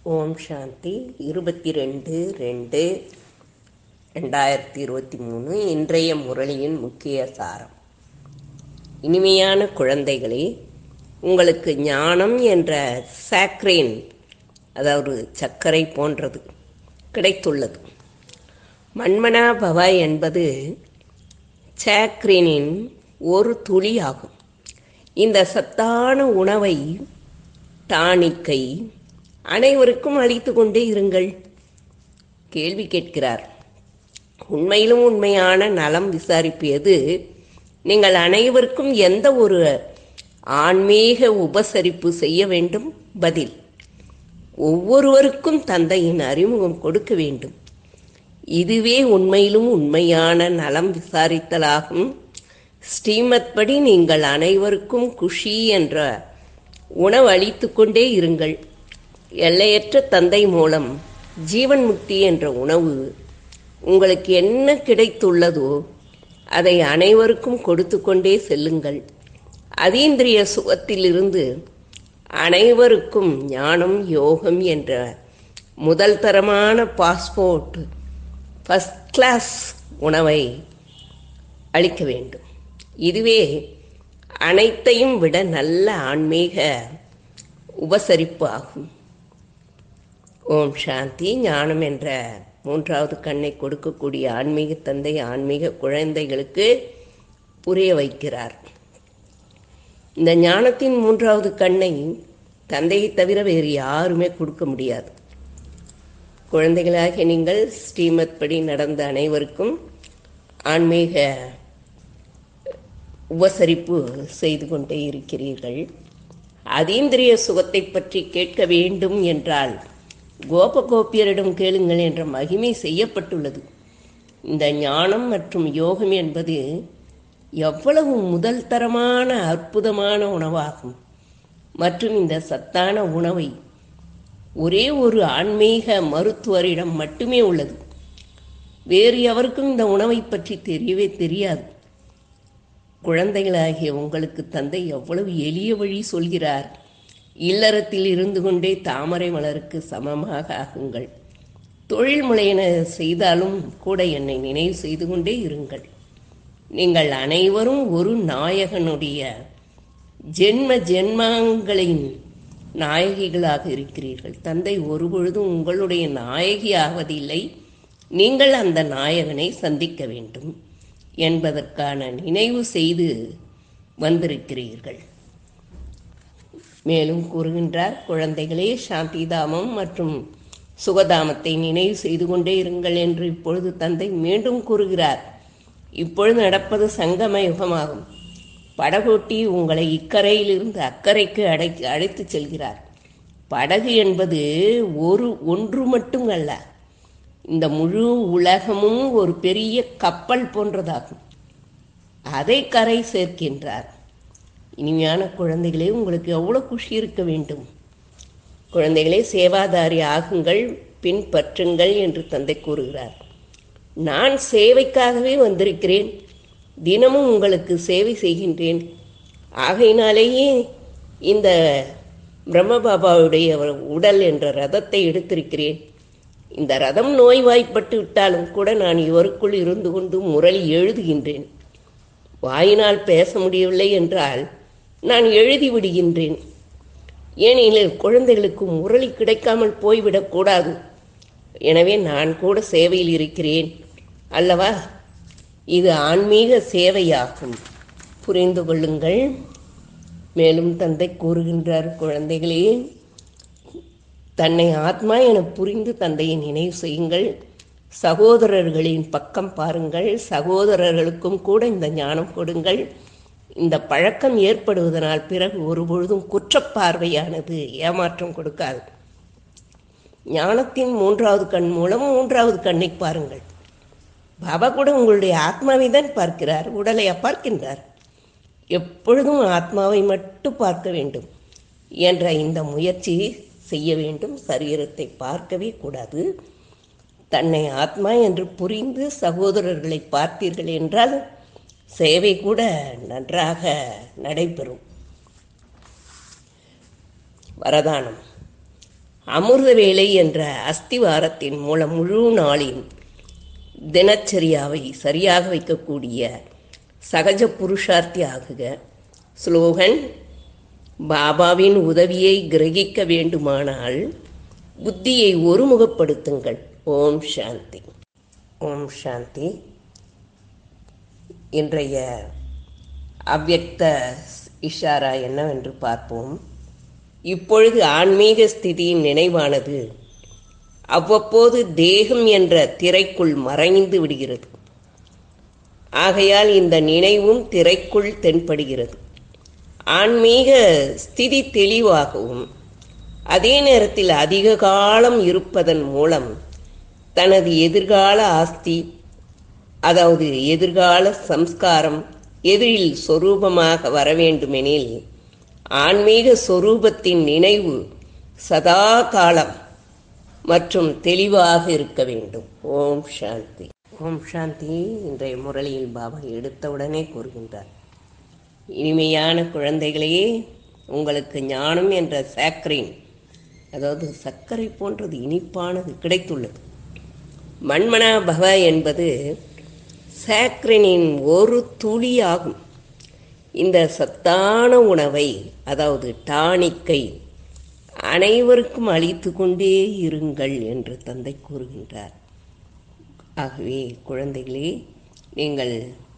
ஓம் சாந்தி இருபத்தி ரெண்டு ரெண்டு ரெண்டாயிரத்தி இருபத்தி மூணு இன்றைய முரளியின் முக்கிய சாரம் இனிமையான குழந்தைகளே உங்களுக்கு ஞானம் என்ற சாக்ரேன் அதாவது சர்க்கரை போன்றது கிடைத்துள்ளது மண்மனா பவ என்பது சாக்ரீனின் ஒரு துளி ஆகும் இந்த சத்தான உணவை டானிக்கை அனைவருக்கும் அளித்து கொண்டே இருங்கள் கேள்வி கேட்கிறார் உண்மையிலும் உண்மையான நலம் விசாரிப்பியது நீங்கள் அனைவருக்கும் எந்த ஒரு ஆன்மீக உபசரிப்பு செய்ய வேண்டும் பதில் ஒவ்வொருவருக்கும் தந்தையின் அறிமுகம் கொடுக்க வேண்டும் இதுவே உண்மையிலும் உண்மையான நலம் விசாரித்தலாகும் ஸ்ரீமத் படி நீங்கள் அனைவருக்கும் குஷி என்ற உணவு அளித்து கொண்டே இருங்கள் எல்லையற்ற தந்தை மூலம் ஜீவன் முக்தி என்ற உணவு உங்களுக்கு என்ன கிடைத்துள்ளதோ அதை அனைவருக்கும் கொடுத்து கொண்டே செல்லுங்கள் அதீந்திரிய சுகத்திலிருந்து அனைவருக்கும் ஞானம் யோகம் என்ற முதல் தரமான பாஸ்போர்ட் ஃபஸ்ட் கிளாஸ் உணவை அளிக்க வேண்டும் இதுவே அனைத்தையும் விட நல்ல ஆன்மீக உபசரிப்பு ஆகும் ஓம் சாந்தி ஞானம் என்ற மூன்றாவது கண்ணை கொடுக்கக்கூடிய ஆன்மீக தந்தை ஆன்மீக குழந்தைகளுக்கு புரிய வைக்கிறார் இந்த ஞானத்தின் மூன்றாவது கண்ணை தந்தையை தவிர வேறு யாருமே கொடுக்க முடியாது குழந்தைகளாகிய நீங்கள் ஸ்ரீமத் படி நடந்த அனைவருக்கும் ஆன்மீக உபசரிப்பு செய்து கொண்டே இருக்கிறீர்கள் அதீந்திரிய சுகத்தை பற்றி கேட்க வேண்டும் என்றால் கோபகோபியரிடம் கேளுங்கள் என்ற மகிமை செய்யப்பட்டுள்ளது இந்த ஞானம் மற்றும் யோகம் என்பது எவ்வளவு முதல் தரமான அற்புதமான உணவாகும் மற்றும் இந்த சத்தான உணவை ஒரே ஒரு ஆன்மீக மருத்துவரிடம் மட்டுமே உள்ளது வேறு எவருக்கும் இந்த உணவை பற்றி தெரியவே தெரியாது குழந்தைகளாகிய உங்களுக்கு தந்தை எவ்வளவு எளிய வழி சொல்கிறார் இல்லறத்தில் இருந்து கொண்டே தாமரை மலருக்கு சமமாக ஆகுங்கள் தொழில் முளையென செய்தாலும் கூட என்னை நினைவு செய்து கொண்டே இருங்கள் நீங்கள் அனைவரும் ஒரு நாயகனுடைய ஜென்ம ஜென்மங்களின் நாயகிகளாக இருக்கிறீர்கள் தந்தை ஒருபொழுதும் உங்களுடைய நாயகி ஆவதில்லை நீங்கள் அந்த நாயகனை சந்திக்க வேண்டும் என்பதற்கான நினைவு செய்து வந்திருக்கிறீர்கள் மேலும் கூறுகின்றார் குழந்தைகளே சாந்திதாமம் மற்றும் சுகதாமத்தை நினைவு செய்து கொண்டே இருங்கள் என்று இப்பொழுது தந்தை மீண்டும் கூறுகிறார் இப்பொழுது நடப்பது சங்கம யுகமாகும் படகோட்டி உங்களை இக்கரையிலிருந்து அக்கறைக்கு அடை அழைத்து செல்கிறார் படகு என்பது ஒரு ஒன்று மட்டும் அல்ல இந்த முழு உலகமும் ஒரு பெரிய கப்பல் போன்றதாகும் அதை கரை சேர்க்கின்றார் இனிமையான குழந்தைகளே உங்களுக்கு எவ்வளோ குஷி இருக்க வேண்டும் குழந்தைகளே சேவாதாரி ஆகுங்கள் பின்பற்றுங்கள் என்று தந்தை கூறுகிறார் நான் சேவைக்காகவே வந்திருக்கிறேன் தினமும் உங்களுக்கு சேவை செய்கின்றேன் ஆகையினாலேயே இந்த பிரம்மபாபாவுடைய உடல் என்ற ரதத்தை எடுத்திருக்கிறேன் இந்த ரதம் நோய்வாய்ப்பட்டு விட்டாலும் கூட நான் இவருக்குள் இருந்து கொண்டு முரளி எழுதுகின்றேன் வாயினால் பேச முடியவில்லை என்றால் நான் எழுதி விடுகின்றேன் ஏனெனில் குழந்தைகளுக்கு முரளி கிடைக்காமல் போய்விடக்கூடாது எனவே நான் கூட சேவையில் இருக்கிறேன் அல்லவா இது ஆன்மீக சேவையாகும் புரிந்து கொள்ளுங்கள் மேலும் தந்தை கூறுகின்றார் குழந்தைகளே தன்னை ஆத்மா என புரிந்து தந்தையை நினைவு செய்யுங்கள் சகோதரர்களின் பக்கம் பாருங்கள் சகோதரர்களுக்கும் கூட இந்த ஞானம் கொடுங்கள் இந்த பழக்கம் ஏற்படுவதனால் பிறகு ஒருபொழுதும் குற்றப்பார்வையானது ஏமாற்றம் கொடுக்காது ஞானத்தின் மூன்றாவது கண் மூலம் மூன்றாவது கண்ணை பாருங்கள் பாபா கூட உங்களுடைய ஆத்மாவை தான் பார்க்கிறார் உடலை பார்க்கின்றார் எப்பொழுதும் ஆத்மாவை மட்டும் பார்க்க வேண்டும் என்ற இந்த முயற்சி செய்ய வேண்டும் சரீரத்தை பார்க்கவே கூடாது தன்னை ஆத்மா என்று புரிந்து சகோதரர்களை பார்த்தீர்கள் என்றால் சேவை கூட நன்றாக நடைபெறும் வரதானம் அமிர்த வேலை என்ற அஸ்திவாரத்தின் மூலம் முழு நாளின் தினச்சரியாவை சரியாக வைக்கக்கூடிய சகஜ புருஷார்த்தி ஆகுக ஸ்லோகன் பாபாவின் உதவியை கிரகிக்க வேண்டுமானால் புத்தியை ஒருமுகப்படுத்துங்கள் ஓம் சாந்தி ஓம் சாந்தி இன்றைய அவ்யக்த இஷாரா என்னவென்று பார்ப்போம் இப்பொழுது ஆன்மீக ஸ்திதியின் நினைவானது அவ்வப்போது தேகம் என்ற திரைக்குள் மறைந்து விடுகிறது ஆகையால் இந்த நினைவும் திரைக்குள் தென்படுகிறது ஆன்மீக ஸ்திதி தெளிவாகவும் அதே நேரத்தில் அதிக காலம் இருப்பதன் மூலம் தனது எதிர்கால ஆஸ்தி அதாவது எதிர்கால சம்ஸ்காரம் எதிரில் சொரூபமாக வர வேண்டுமெனில் ஆன்மீக சொரூபத்தின் நினைவு சதா காலம் மற்றும் தெளிவாக இருக்க வேண்டும் ஓம் சாந்தி ஓம் சாந்தி இன்றைய முரளியில் பாபா எடுத்தவுடனே கூறுகின்றார் இனிமையான குழந்தைகளே உங்களுக்கு ஞானம் என்ற சாக்கரின் அதாவது சர்க்கரை போன்றது இனிப்பானது கிடைத்துள்ளது மண்மனா பவ என்பது சாக்ரினின் ஒரு துளி ஆகும் இந்த சத்தான உணவை அதாவது டானிக்கை அனைவருக்கும் அளித்து கொண்டே இருங்கள் என்று தந்தை கூறுகின்றார் ஆகவே குழந்தைகளே நீங்கள்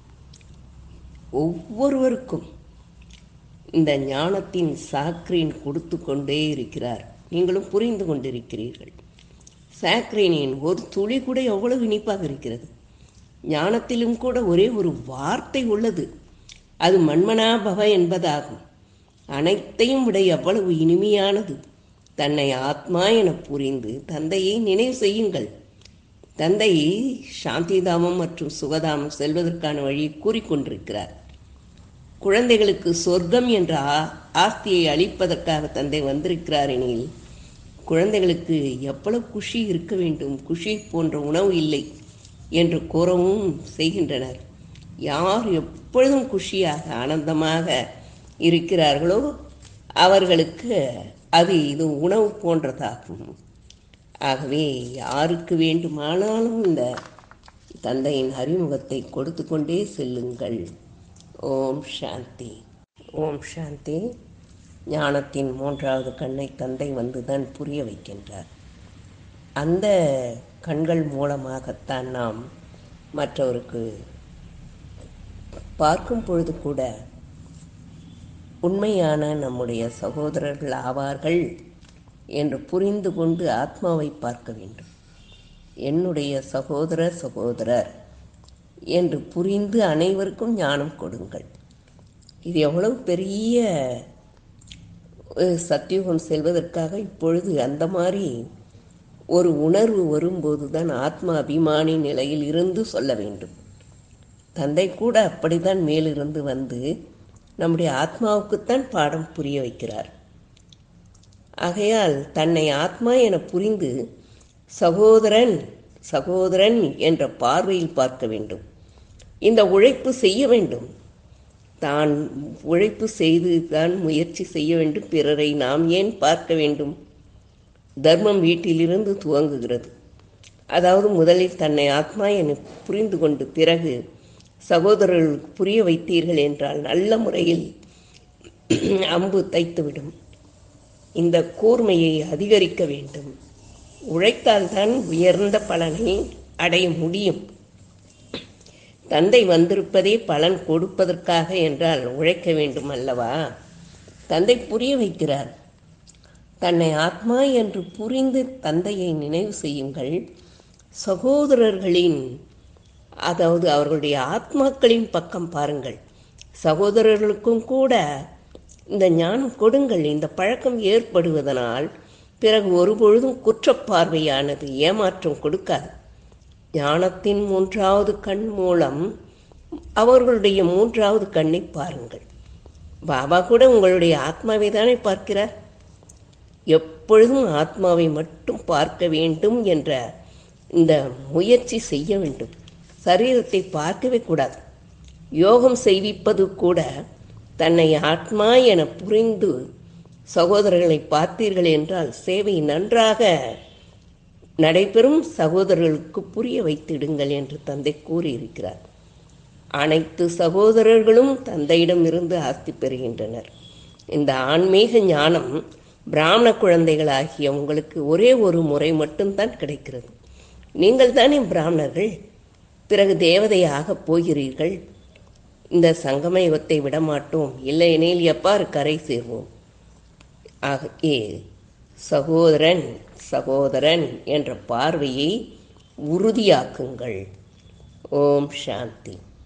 ஒவ்வொருவருக்கும் இந்த ஞானத்தின் சாக்ரீன் கொடுத்து கொண்டே இருக்கிறார் நீங்களும் புரிந்து கொண்டிருக்கிறீர்கள் சாக்ரீனின் ஒரு துளி கூட எவ்வளவு இனிப்பாக இருக்கிறது ஞானத்திலும் கூட ஒரே ஒரு வார்த்தை உள்ளது அது மண்மனா பவ என்பதாகும் அனைத்தையும் விட எவ்வளவு இனிமையானது தன்னை ஆத்மா என புரிந்து தந்தையை நினைவு செய்யுங்கள் தந்தை சாந்திதாமம் மற்றும் சுகதாமம் செல்வதற்கான வழியை கூறிக்கொண்டிருக்கிறார் குழந்தைகளுக்கு சொர்க்கம் என்ற ஆ- ஆஸ்தியை அளிப்பதற்காக தந்தை வந்திருக்கிறார் எனில் குழந்தைகளுக்கு எவ்வளவு குஷி இருக்க வேண்டும் குஷி போன்ற உணவு இல்லை என்று கூறவும் செய்கின்றனர் யார் எப்பொழுதும் குஷியாக ஆனந்தமாக இருக்கிறார்களோ அவர்களுக்கு அது இது உணவு போன்றதாகும் ஆகவே யாருக்கு வேண்டுமானாலும் இந்த தந்தையின் அறிமுகத்தை கொடுத்து கொண்டே செல்லுங்கள் ஓம் சாந்தி ஓம் சாந்தி ஞானத்தின் மூன்றாவது கண்ணை தந்தை வந்துதான் புரிய வைக்கின்றார் அந்த கண்கள் மூலமாகத்தான் நாம் மற்றவருக்கு பார்க்கும் பொழுது கூட உண்மையான நம்முடைய சகோதரர்கள் ஆவார்கள் என்று புரிந்து கொண்டு ஆத்மாவை பார்க்க வேண்டும் என்னுடைய சகோதர சகோதரர் என்று புரிந்து அனைவருக்கும் ஞானம் கொடுங்கள் இது எவ்வளவு பெரிய அஹ், சத்தியுகம் செல்வதற்காக இப்பொழுது அந்த மாதிரி ஒரு உணர்வு வரும்போது தான் ஆத்ம அபிமானி நிலையில் இருந்து சொல்ல வேண்டும் தந்தை கூட அப்படித்தான் மேலிருந்து வந்து நம்முடைய ஆத்மாவுக்குத்தான் பாடம் புரிய வைக்கிறார் ஆகையால் தன்னை ஆத்மா என புரிந்து சகோதரன் சகோதரன் என்ற பார்வையில் பார்க்க வேண்டும் இந்த உழைப்பு செய்ய வேண்டும் தான் உழைப்பு செய்து தான் முயற்சி செய்ய வேண்டும் பிறரை நாம் ஏன் பார்க்க வேண்டும் தர்மம் வீட்டிலிருந்து துவங்குகிறது அதாவது முதலில் தன்னை ஆத்மா என புரிந்து கொண்டு பிறகு சகோதரர்களுக்கு புரிய வைத்தீர்கள் என்றால் நல்ல முறையில் அம்பு தைத்துவிடும் இந்த கூர்மையை அதிகரிக்க வேண்டும் உழைத்தால்தான் உயர்ந்த பலனை அடைய முடியும் தந்தை வந்திருப்பதே பலன் கொடுப்பதற்காக என்றால் உழைக்க வேண்டும் அல்லவா தந்தை புரிய வைக்கிறார் தன்னை ஆத்மா என்று புரிந்து தந்தையை நினைவு செய்யுங்கள் சகோதரர்களின் அதாவது அவர்களுடைய ஆத்மாக்களின் பக்கம் பாருங்கள் சகோதரர்களுக்கும் கூட இந்த ஞானம் கொடுங்கள் இந்த பழக்கம் ஏற்படுவதனால் பிறகு ஒருபொழுதும் குற்றப்பார்வையானது ஏமாற்றம் கொடுக்காது ஞானத்தின் மூன்றாவது கண் மூலம் அவர்களுடைய மூன்றாவது கண்ணை பாருங்கள் பாபா கூட உங்களுடைய ஆத்மாவை தானே பார்க்கிறார் எப்பொழுதும் ஆத்மாவை மட்டும் பார்க்க வேண்டும் என்ற இந்த முயற்சி செய்ய வேண்டும் சரீரத்தை பார்க்கவே கூடாது யோகம் செய்விப்பது கூட தன்னை ஆத்மா என புரிந்து சகோதரர்களை பார்த்தீர்கள் என்றால் சேவை நன்றாக நடைபெறும் சகோதரர்களுக்கு புரிய வைத்திடுங்கள் என்று தந்தை கூறியிருக்கிறார் அனைத்து சகோதரர்களும் தந்தையிடம் இருந்து ஆஸ்தி பெறுகின்றனர் இந்த ஆன்மீக ஞானம் பிராமண குழந்தைகளாகிய உங்களுக்கு ஒரே ஒரு முறை மட்டும்தான் கிடைக்கிறது நீங்கள் தானே பிராமணர்கள் பிறகு தேவதையாக போகிறீர்கள் இந்த சங்கம யுகத்தை விடமாட்டோம் இல்லையெனில் எப்பாறு கரை சேர்வோம் ஆக ஏ சகோதரன் சகோதரன் என்ற பார்வையை உறுதியாக்குங்கள் ஓம் சாந்தி